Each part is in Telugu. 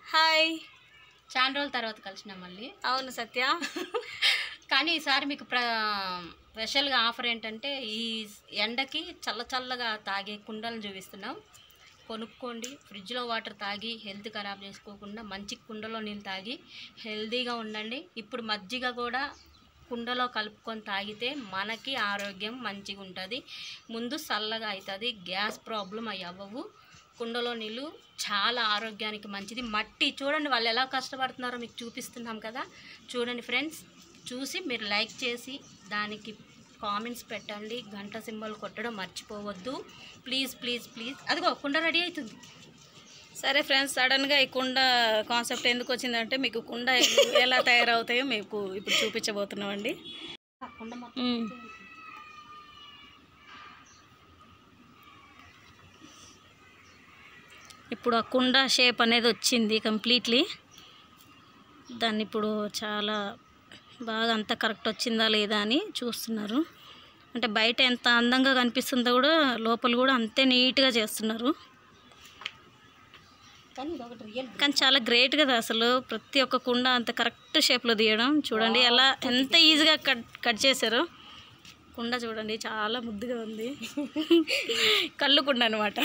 హాయ్ చాలా రోజుల తర్వాత కలిసినాం మళ్ళీ అవును సత్య కానీ ఈసారి మీకు ప్ర స్పెషల్గా ఆఫర్ ఏంటంటే ఈ ఎండకి చల్ల చల్లగా తాగే కుండలను చూపిస్తున్నాం కొనుక్కోండి ఫ్రిడ్జ్లో వాటర్ తాగి హెల్త్ ఖరాబ్ చేసుకోకుండా మంచి కుండలో నీళ్ళు తాగి హెల్తీగా ఉండండి ఇప్పుడు మజ్జిగ కూడా కుండలో కలుపుకొని తాగితే మనకి ఆరోగ్యం మంచిగా ఉంటుంది ముందు చల్లగా అవుతుంది గ్యాస్ ప్రాబ్లం అవి అవ్వవు కుండలో నీళ్ళు చాలా ఆరోగ్యానికి మంచిది మట్టి చూడండి వాళ్ళు ఎలా కష్టపడుతున్నారో మీకు చూపిస్తున్నాం కదా చూడండి ఫ్రెండ్స్ చూసి మీరు లైక్ చేసి దానికి కామెంట్స్ పెట్టండి గంట సింబల్ కొట్టడం మర్చిపోవద్దు ప్లీజ్ ప్లీజ్ ప్లీజ్ అదిగో కుండ రెడీ అవుతుంది సరే ఫ్రెండ్స్ సడన్గా ఈ కుండ కాన్సెప్ట్ ఎందుకు వచ్చిందంటే మీకు కుండ ఎలా తయారవుతాయో మీకు ఇప్పుడు చూపించబోతున్నామండి ఆ కుండ మొత్తం మ్మ్. ఇప్పుడు ఆ కుండ షేప్ అనేది వచ్చింది కంప్లీట్లీ దాన్ని ఇప్పుడు చాలా బాగా అంతా కరెక్ట్ వచ్చిందా లేదా అని చూస్తున్నారు అంటే బయట ఎంత అందంగా కనిపిస్తుందో కూడా లోపల కూడా అంతే నీట్గా చేస్తున్నారు కానీ ఇది ఒకటి రియల్ కానీ చాలా గ్రేట్ కదా అసలు ప్రతి ఒక్క కుండ అంత కరెక్ట్ షేప్లో తీయడం చూడండి ఎలా ఎంత ఈజీగా కట్ కట్ చేశారో కుండ చూడండి చాలా ముద్దుగా ఉంది కళ్ళు కుండ అనమాట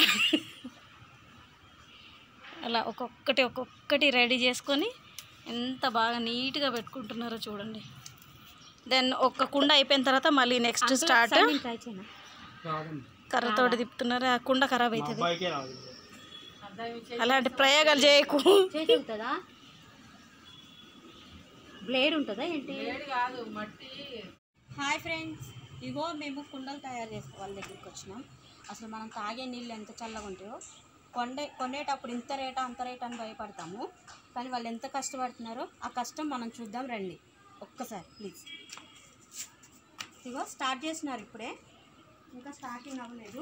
అలా ఒక్కొక్కటి ఒక్కొక్కటి రెడీ చేసుకొని ఎంత బాగా నీట్గా పెట్టుకుంటున్నారో చూడండి దెన్ ఒక్క కుండ అయిపోయిన తర్వాత మళ్ళీ నెక్స్ట్ స్టార్ట్ ట్రై చేయనా కర్రతోటి తిప్పుతున్నారు ఆ కుండ ఖరాబ్ అవుతుంది అబ్బాయికే రాదు అలాంటి ప్రయోగాలు చేయకు చేతుందా బ్లేడ్ ఉంటుందా ఏంటి హాయ్ ఫ్రెండ్స్ ఇగో మేము కుండలు తయారు చేసుకో వాళ్ళ దగ్గరికి వచ్చినాం అసలు మనం తాగే నీళ్ళు ఎంత చల్లగా ఉంటాయో కొండే కొనేటప్పుడు ఇంత రేటా అంత రేటా అని భయపడతాము కానీ వాళ్ళు ఎంత కష్టపడుతున్నారో ఆ కష్టం మనం చూద్దాం రండి ఒక్కసారి ప్లీజ్ ఇగో స్టార్ట్ చేసినారు ఇప్పుడే ఇంకా స్టార్టింగ్ అవ్వలేదు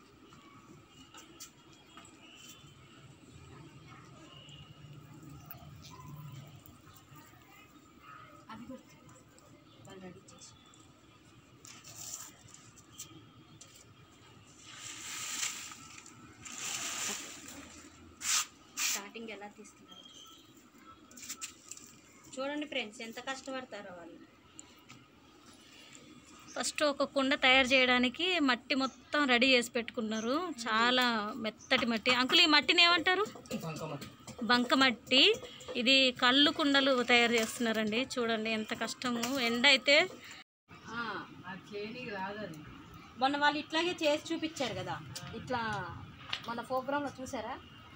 అవి కూడా వాళ్ళు రెడీ చేసి స్టార్టింగ్ ఎలా తీస్తున్నారు చూడండి ఫ్రెండ్స్ ఎంత కష్టపడతారో వాళ్ళు ఫస్ట్ ఒక కుండ తయారు చేయడానికి మట్టి మొత్తం రెడీ చేసి పెట్టుకున్నారు చాలా మెత్తటి మట్టి అంకుల్ ఈ మట్టిని ఏమంటారు బంకమట్టి ఇది కళ్ళు కుండలు తయారు చేస్తున్నారండి చూడండి ఎంత కష్టము ఎండ అయితే మొన్న వాళ్ళు ఇట్లాగే చేసి చూపించారు కదా ఇట్లా మన ప్రోగ్రాంలో చూసారా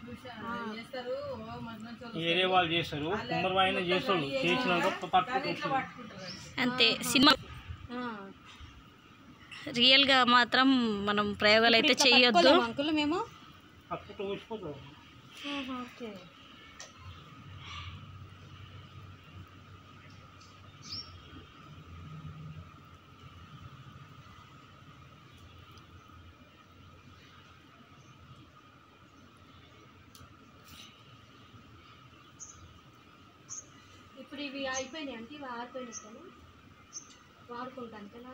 వేరే వాళ్ళు చేస్తారు కుమ్మరి ఆయన చేస్తారు చేసినాక పట్టుకుంటారు అంతే సినిమా ఆ. రియల్గా మాత్రం మనం ప్రయోగాలు అయితే చేయొద్దు పట్టుకోలేమా అంకుల్ మేము పట్టుకుంటూ ఊసిపోతారు ఓకే ఇప్పుడు ఇవి అయిపోయినాయి అంటే ఇవి ఆరిపోయినాయి వాడుకుంటాను కదా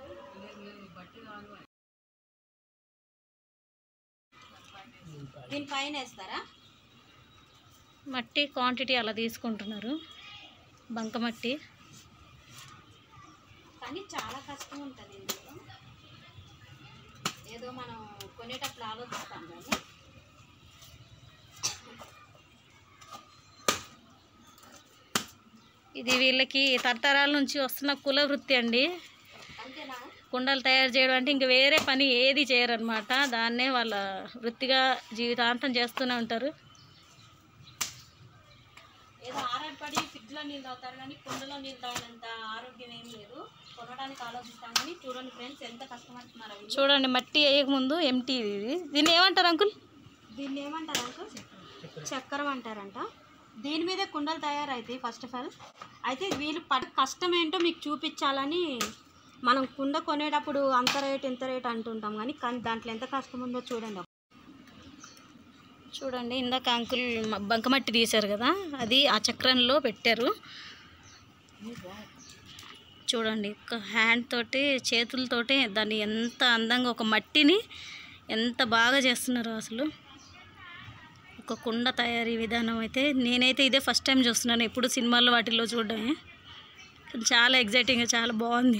దీనిపైన వేస్తారా మట్టి క్వాంటిటీ అలా తీసుకుంటున్నారు బంకమట్టి కానీ చాలా కష్టం ఉంటుంది ఇందులో ఏదో మనం కొనేటప్పుడు ఆలోచిస్తాం కానీ ఇది వీళ్ళకి తరతరాల నుంచి వస్తున్న కుల వృత్తి అండి అంతేనా కుండలు తయారు చేయడం అంటే ఇంక వేరే పని ఏది చేయరనమాట దాన్నే వాళ్ళ వృత్తిగా జీవితాంతం చేస్తూనే ఉంటారు ఏదో ఆరాటపడి ఫ్రిడ్జ్లో నీళ్ళు తాగుతారు కానీ కుండలో నీళ్ళు తాగినంత ఆరోగ్యం ఏం లేదు కొనడానికి ఆలోచిస్తాం కానీ చూడండి ఫ్రెండ్స్ ఎంత కష్టపడుతున్నారు అవి చూడండి మట్టి వేయకముందు ఎంటీ ఇది దీన్ని ఏమంటారు అంకుల్ దీన్ని ఏమంటారు అంకుల్ చక్కెరం అంటారంట దీని మీదే కుండలు తయారైతాయి ఫస్ట్ ఆఫ్ ఆల్ అయితే వీళ్ళు పడ కష్టం ఏంటో మీకు చూపించాలని మనం కుండ కొనేటప్పుడు అంత రేట్ ఇంత రేట్ అంటుంటాం కానీ కానీ దాంట్లో ఎంత కష్టం ఉందో చూడండి చూడండి ఇందాక అంకుల్ మ- బంకమట్టి తీశారు కదా అది ఆ చక్రంలో పెట్టారు చూడండి ఒక హ్యాండ్ తోటి చేతులతోటి దాన్ని ఎంత అందంగా ఒక మట్టిని ఎంత బాగా చేస్తున్నారో అసలు ఒక కుండ తయారీ విధానం అయితే నేనైతే ఇదే ఫస్ట్ టైం చూస్తున్నాను ఎప్పుడు సినిమాల్లో వాటిల్లో చూడడమే కానీ చాలా ఎగ్జైటింగ్గా చాలా బాగుంది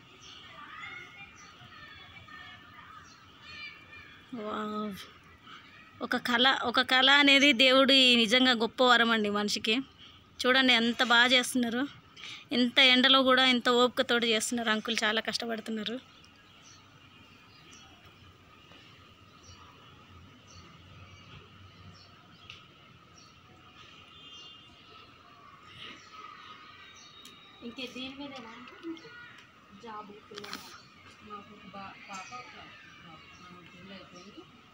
వావ్. ఒక కళ ఒక కళ అనేది దేవుడి నిజంగా గొప్ప వరం అండి మనిషికి చూడండి ఎంత బాగా చేస్తున్నారు ఎంత ఎండలో కూడా ఎంత ఓపికతోటి చేస్తున్నారు అంకుల్ చాలా కష్టపడుతున్నారు ఇంకే దీని మీద జాబ్ పిల్లలు మాకు ఒక బా పాప ఒక బాబు. ఆమె పెళ్ళి అయిపోయింది